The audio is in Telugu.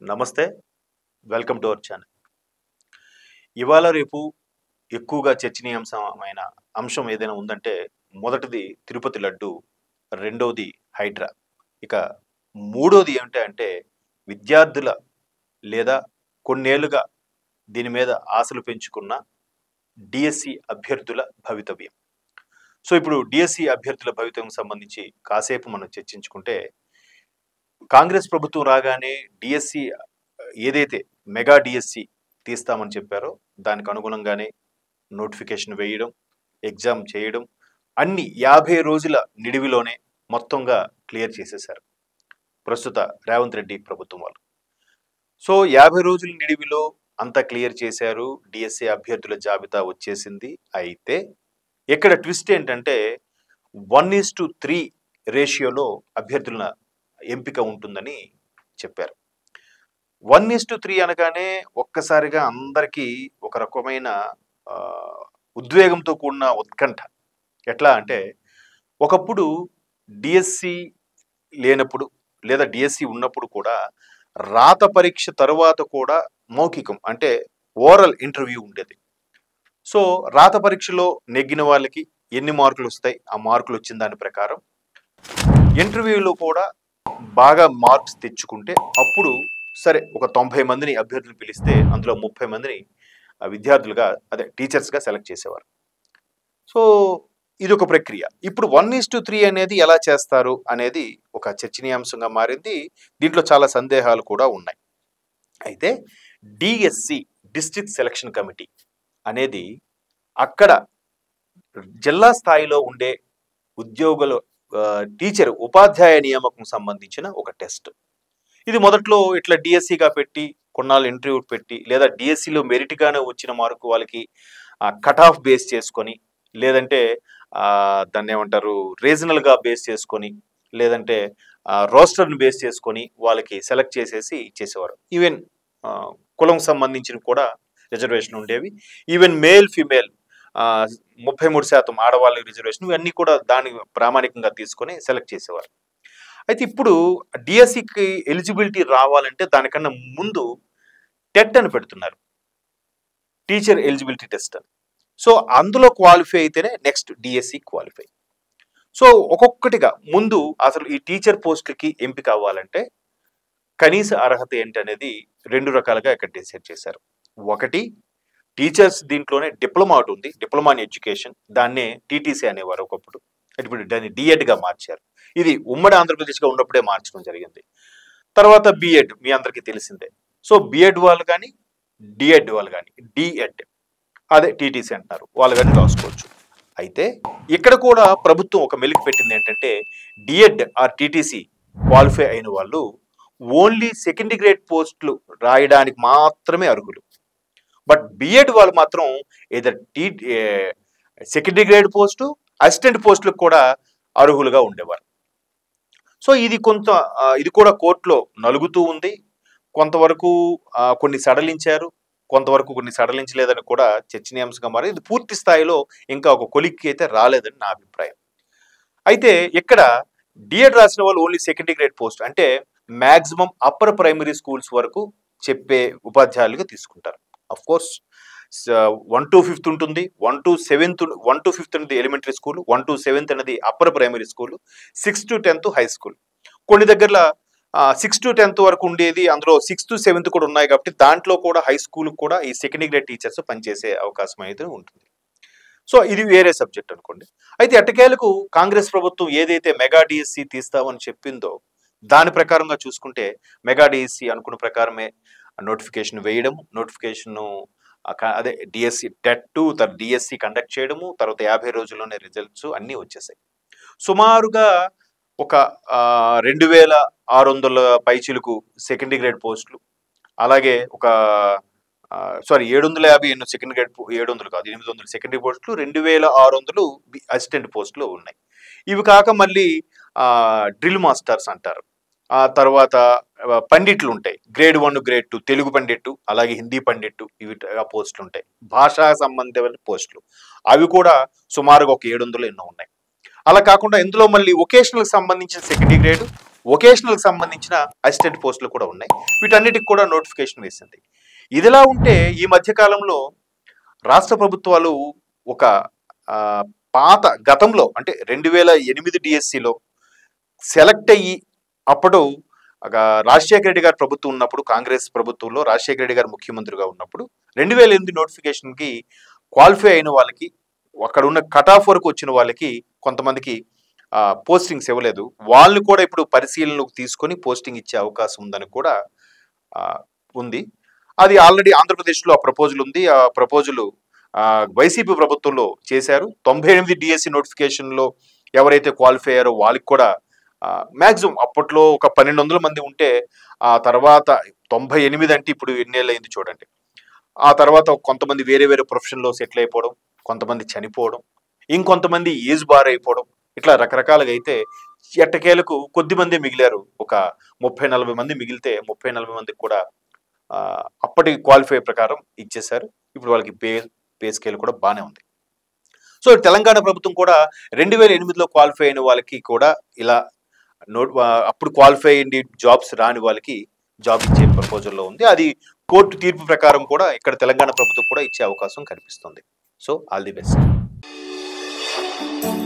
నమస్తే వెల్కమ్ టు అవర్ ఛానల్ ఇవాళ రేపు ఎక్కువగా చర్చనీయాంశమైన అంశం ఏదైనా ఉందంటే మొదటిది తిరుపతి లడ్డు రెండవది హైడ్రా ఇక మూడోది ఏమిటి అంటే విద్యార్థుల లేదా కొన్నేళ్లుగా దీని మీద ఆశలు పెంచుకున్న డిఎస్సి అభ్యర్థుల భవితవ్యం సో ఇప్పుడు డిఎస్సి అభ్యర్థుల భవితవ్యం సంబంధించి కాసేపు మనం చర్చించుకుంటే కాంగ్రెస్ ప్రభుత్వం రాగానే డిఎస్సి ఏదైతే మెగా డిఎస్సి తీస్తామని చెప్పారో దానికి అనుగుణంగానే నోటిఫికేషన్ వేయడం ఎగ్జామ్ చేయడం అన్ని యాభై రోజుల నిడివిలోనే మొత్తంగా క్లియర్ చేసేశారు ప్రస్తుత రేవంత్ రెడ్డి ప్రభుత్వం వాళ్ళు సో యాభై రోజుల నిడివిలో అంతా క్లియర్ చేశారు డిఎస్సి అభ్యర్థుల జాబితా వచ్చేసింది అయితే ఇక్కడ ట్విస్ట్ ఏంటంటే వన్ ఈస్ టు త్రీ రేషియోలో అభ్యర్థుల ఎంపిక ఉంటుందని చెప్పారు వన్ ఇస్ టు త్రీ అనగానే ఒక్కసారిగా అందరికీ ఒక రకమైన ఆ, ఉద్వేగంతో కూడిన ఉత్కంఠ ఎట్లా అంటే ఒకప్పుడు డిఎస్సి లేనప్పుడు లేదా డిఎస్సి ఉన్నప్పుడు కూడా రాత పరీక్ష తరువాత కూడా మౌఖికం అంటే ఓరల్ ఇంటర్వ్యూ ఉండేది సో రాత పరీక్షలో నెగ్గిన వాళ్ళకి ఎన్ని మార్కులు వస్తాయి ఆ మార్కులు వచ్చిన దాని ప్రకారం ఇంటర్వ్యూలో కూడా బాగా మార్క్స్ తెచ్చుకుంటే అప్పుడు సరే ఒక తొంభై మందిని అభ్యర్థులు పిలిస్తే అందులో ముప్పై మందిని ఆ, విద్యార్థులుగా అదే టీచర్స్గా సెలెక్ట్ చేసేవారు సో ఇది ఒక ప్రక్రియ ఇప్పుడు వన్ ఈస్ టు త్రీ అనేది ఎలా చేస్తారు అనేది ఒక చర్చనీయాంశంగా మారింది దీంట్లో చాలా సందేహాలు కూడా ఉన్నాయి అయితే డిఎస్సి డిస్ట్రిక్ట్ సెలక్షన్ కమిటీ అనేది అక్కడ జిల్లా స్థాయిలో ఉండే ఉద్యోగుల ఆ, టీచర్ ఉపాధ్యాయ నియామకం సంబంధించిన ఒక టెస్ట్ ఇది మొదట్లో ఇట్లా డిఎస్సిగా పెట్టి కొన్నాళ్ళు ఇంటర్వ్యూ పెట్టి లేదా డిఎస్సిలో మెరిట్గానే వచ్చిన మార్కు వాళ్ళకి కట్ ఆఫ్ బేస్ చేసుకొని లేదంటే ఆ, దాన్ని ఏమంటారు రీజనల్గా బేస్ చేసుకొని లేదంటే రోస్టర్ని బేస్ చేసుకొని వాళ్ళకి సెలెక్ట్ చేసేసి ఇచ్చేసేవారు ఈవెన్ కులం సంబంధించిన కూడా రిజర్వేషన్ ఉండేవి ఈవెన్ మేల్ ఫిమేల్ ముప్పై మూడు శాతం ఆడవాళ్ళ రిజర్వేషన్ ఇవన్నీ కూడా దాన్ని ప్రామాణికంగా తీసుకొని సెలెక్ట్ చేసేవారు అయితే ఇప్పుడు డిఎస్సికి ఎలిజిబిలిటీ రావాలంటే దానికన్నా ముందు టెట్ అని పెడుతున్నారు టీచర్ ఎలిజిబిలిటీ టెస్ట్ అని సో అందులో క్వాలిఫై అయితేనే నెక్స్ట్ డిఎస్సి క్వాలిఫై సో ఒక్కొక్కటిగా ముందు అసలు ఈ టీచర్ పోస్టులకి ఎంపిక అవ్వాలంటే కనీస అర్హత ఏంటనేది రెండు రకాలుగా ఇక్కడ డిసైడ్ చేశారు ఒకటి టీచర్స్ దీంట్లోనే డిప్లొమా ఒకటి ఉంది డిప్లొమా ఇన్ ఎడ్యుకేషన్ దాన్నే టీటీసీ అనేవారు ఒకప్పుడు ఇప్పుడు దాన్ని డిఎడ్ గా మార్చారు ఇది ఉమ్మడి ఆంధ్రప్రదేశ్గా ఉన్నప్పుడే మార్చడం జరిగింది తర్వాత బిఎడ్ మీ అందరికీ తెలిసిందే సో బిఎడ్ వాళ్ళు కానీ డిఎడ్ వాళ్ళు కానీ డిఎడ్ అదే టీటీసీ అంటున్నారు వాళ్ళు కానీ రాసుకోవచ్చు అయితే ఇక్కడ కూడా ప్రభుత్వం ఒక మెలికి పెట్టింది ఏంటంటే డిఎడ్ ఆర్ టీటీసీ క్వాలిఫై అయిన వాళ్ళు ఓన్లీ సెకండ్ గ్రేడ్ పోస్టులు రాయడానికి మాత్రమే అర్హులు బట్ బిఎడ్ వాళ్ళు మాత్రం ఏదో T secondary grade post assistant పోస్టులకు కూడా అర్హులుగా ఉండేవారు సో ఇది కొంత ఆ, ఇది కూడా కోర్టులో నలుగుతూ ఉంది కొంతవరకు ఆ, కొన్ని సడలించారు కొంతవరకు కొన్ని సడలించలేదని కూడా చర్చనీయాంశంగా మారి ఇది పూర్తి స్థాయిలో ఇంకా ఒక కొలిక్కి అయితే రాలేదని నా అభిప్రాయం అయితే ఇక్కడ డిఎడ్ రాసిన వాళ్ళు ఓన్లీ సెకండరీ గ్రేడ్ పోస్ట్ అంటే మాక్సిమం అప్పర్ ప్రైమరీ స్కూల్స్ వరకు చెప్పే ఉపాధ్యాయులుగా తీసుకుంటారు of course one to fifth ఉంటుంది one to seventh one to fifth అనేది elementary school one to seventh అనేది upper primary school six to tenth high school కొన్ని దగ్గరలో సిక్స్ టు టెన్త్ వరకు ఉండేది అందులో సిక్స్ టు సెవెంత్ కూడా ఉన్నాయి కాబట్టి దాంట్లో కూడా హై స్కూల్ కూడా ఈ సెకండ్ గ్రేడ్ టీచర్స్ పనిచేసే అవకాశం అయితే ఉంటుంది సో ఇది వేరే సబ్జెక్ట్ అనుకోండి అయితే ఎట్టకేలకు కాంగ్రెస్ ప్రభుత్వం ఏదైతే మెగా డిఎస్సి తీస్తామని చెప్పిందో దాని ప్రకారంగా చూసుకుంటే మెగా డిఎస్సి అనుకున్న ప్రకారమే నోటిఫికేషన్ వేయడం నోటిఫికేషన్ అదే డిఎస్సి టెట్ తర్వాత డిఎస్సి కండక్ట్ చేయడము తర్వాత యాభై రోజుల్లోనే రిజల్ట్స్ అన్నీ వచ్చేసాయి సుమారుగా ఒక ఆ, రెండు వేల ఆరు వందల పైచిలకు సెకండరీ గ్రేడ్ పోస్టులు అలాగే ఒక సారీ ఏడు వందల యాభై ఎన్నో సెకండ్ గ్రేడ్ ఏడు వందలు కాదు ఎనిమిది వందలు సెకండరీ పోస్టులు రెండు వేల ఆరు వందలు అసిస్టెంట్ పోస్టులు ఉన్నాయి ఇవి కాక మళ్ళీ డ్రిల్ మాస్టర్స్ అంటారు ఆ తర్వాత ఆ, పండిట్లు ఉంటాయి grade one grade two Telugu pandit అలాగే హిందీ పండిట్టు ఇవి ఆ పోస్టులు ఉంటాయి భాషా సంబంధమైన పోస్టులు అవి కూడా సుమారుగా ఒక ఏడు వందలు ఎన్నో ఉన్నాయి అలా కాకుండా ఇందులో మళ్ళీ వొకేషనల్ సంబంధించిన సెకండరీ గ్రేడ్ వొకేషనల్కి సంబంధించిన అసిస్టెంట్ పోస్టులు కూడా ఉన్నాయి వీటన్నిటికి కూడా నోటిఫికేషన్ వేసింది ఇదిలా ఉంటే ఈ మధ్య కాలంలో రాష్ట్ర ప్రభుత్వాలు ఒక ఆ, పాత గతంలో అంటే రెండు వేల ఎనిమిది డిఎస్సిలో సెలెక్ట్ అయ్యి అప్పుడు ఒక రాజశేఖర రెడ్డి గారు ప్రభుత్వం ఉన్నప్పుడు కాంగ్రెస్ ప్రభుత్వంలో రాజశేఖర రెడ్డి గారు ముఖ్యమంత్రిగా ఉన్నప్పుడు రెండు వేల ఎనిమిది నోటిఫికేషన్కి క్వాలిఫై అయిన వాళ్ళకి అక్కడ ఉన్న కట్ ఆఫ్ వరకు వచ్చిన వాళ్ళకి కొంతమందికి పోస్టింగ్స్ ఇవ్వలేదు వాళ్ళు కూడా ఇప్పుడు పరిశీలనలోకి తీసుకొని పోస్టింగ్ ఇచ్చే అవకాశం ఉందని కూడా ఆ, ఉంది అది ఆల్రెడీ ఆంధ్రప్రదేశ్లో ఆ ప్రపోజల్ ఉంది ఆ ప్రపోజల్ వైసీపీ ప్రభుత్వంలో చేశారు తొంభై ఎనిమిది డిఎస్సి నోటిఫికేషన్లో ఎవరైతే క్వాలిఫై అయ్యారో వాళ్ళకి కూడా మ్యాక్సిమం అప్పట్లో ఒక పన్నెండు వందల మంది ఉంటే ఆ తర్వాత తొంభై ఎనిమిది అంటే ఇప్పుడు ఎన్నేళ్ళు అయింది చూడండి ఆ తర్వాత కొంతమంది వేరే వేరే ప్రొఫెషన్లో సెటిల్ అయిపోవడం కొంతమంది చనిపోవడం ఇంకొంతమంది ఏజ్ బార్ అయిపోవడం ఇట్లా రకరకాలుగా అయితే ఎట్టకేలకు కొద్ది మంది మిగిలారు ఒక ముప్పై నలభై మంది మిగిలితే ముప్పై నలభై మందికి కూడా ఆ, అప్పటి క్వాలిఫై ప్రకారం ఇచ్చేశారు ఇప్పుడు వాళ్ళకి పే పే స్కేల్ కూడా బాగానే ఉంది సో తెలంగాణ ప్రభుత్వం కూడా రెండు వేల ఎనిమిదిలో క్వాలిఫై అయిన వాళ్ళకి కూడా ఇలా నోట్ అప్పుడు క్వాలిఫై అయ్యింది జాబ్స్ రాని వాళ్ళకి జాబ్ ఇచ్చే ప్రపోజల్లో ఉంది అది కోర్టు తీర్పు ప్రకారం కూడా ఇక్కడ తెలంగాణ ప్రభుత్వం కూడా ఇచ్చే అవకాశం కనిపిస్తుంది సో ఆల్ ది బెస్ట్